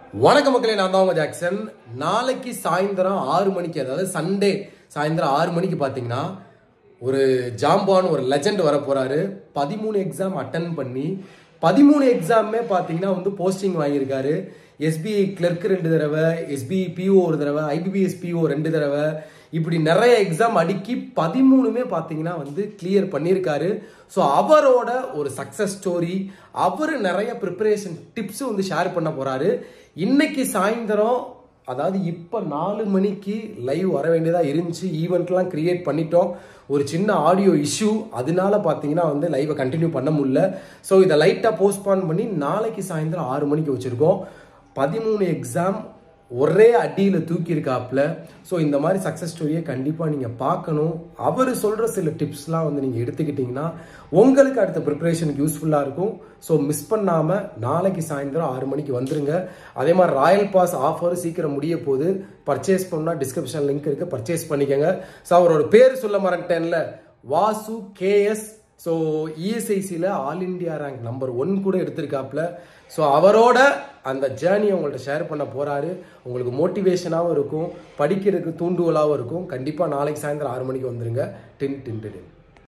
வணக்க மக்களே நான் தான் உங்க ஜாக்சன் நாளைக்கு சாயந்தரம் ஆறு மணிக்கு அதாவது சண்டே சாயந்தரம் ஆறு மணிக்கு பார்த்தீங்கன்னா ஒரு ஜாம்பான் ஒரு லெஜண்ட் வர போறாரு பதிமூணு எக்ஸாம் அட்டன் பண்ணி பதிமூணு எக்ஸாமுமே பார்த்தீங்கன்னா வந்து போஸ்டிங் வாங்கியிருக்காரு எஸ்பிஐ கிளர்க் ரெண்டு தடவை எஸ்பிஐ பிஓ ஒரு தடவை ஐபிபிஎஸ் பிஓ ரெண்டு தடவை இப்படி நிறைய எக்ஸாம் அடுக்கி பதிமூணுமே பார்த்தீங்கன்னா வந்து கிளியர் பண்ணியிருக்காரு ஸோ அவரோட ஒரு சக்ஸஸ் ஸ்டோரி அவர் நிறைய ப்ரிப்பரேஷன் டிப்ஸ் வந்து ஷேர் பண்ண போறாரு இன்னைக்கு சாயந்தரம் அதாவது இப்போ நாலு மணிக்கு லைவ் வர வேண்டியதாக இருந்துச்சு ஈவெண்ட்லாம் கிரியேட் பண்ணிட்டோம் ஒரு சின்ன ஆடியோ இஷ்யூ அதனால பார்த்தீங்கன்னா வந்து லைவை கண்டினியூ பண்ண முடியல ஸோ இதை லைட்டாக போஸ்ட்பான் பண்ணி நாளைக்கு சாயந்தரம் ஆறு மணிக்கு வச்சுருக்கோம் பதிமூணு எக்ஸாம் ஒரே அடியில் தூக்கியிருக்காப்புல ஸோ இந்த மாதிரி சக்ஸஸ் ஸ்டோரியை கண்டிப்பாக நீங்கள் பார்க்கணும் அவர் சொல்கிற சில டிப்ஸ்லாம் வந்து நீங்கள் எடுத்துக்கிட்டிங்கன்னா உங்களுக்கு அடுத்த ப்ரிப்பரேஷனுக்கு யூஸ்ஃபுல்லாக இருக்கும் ஸோ மிஸ் பண்ணாமல் நாளைக்கு சாயந்தரம் ஆறு மணிக்கு வந்துருங்க அதே மாதிரி ராயல் பாஸ் ஆஃபர் சீக்கிரம் முடிய போகுது பர்ச்சேஸ் பண்ணால் டிஸ்கிரிப்ஷன் லிங்க் இருக்குது பர்ச்சேஸ் பண்ணிக்கோங்க ஸோ அவரோட பேர் சொல்ல மறந்துட்டேன்ல வாசு கேஎஸ் ஸோ இஎஸ்ஐசியில் all India rank number one கூட எடுத்திருக்காப்புல ஸோ அவரோட அந்த ஜேர்னியை உங்கள்கிட்ட ஷேர் பண்ண போகிறாரு உங்களுக்கு மோட்டிவேஷனாகவும் இருக்கும் படிக்கிறதுக்கு தூண்டுகோலாகவும் இருக்கும் கண்டிப்பாக நாளைக்கு சாயந்தரம் ஆறு மணிக்கு வந்துருங்க டின் டின் டின்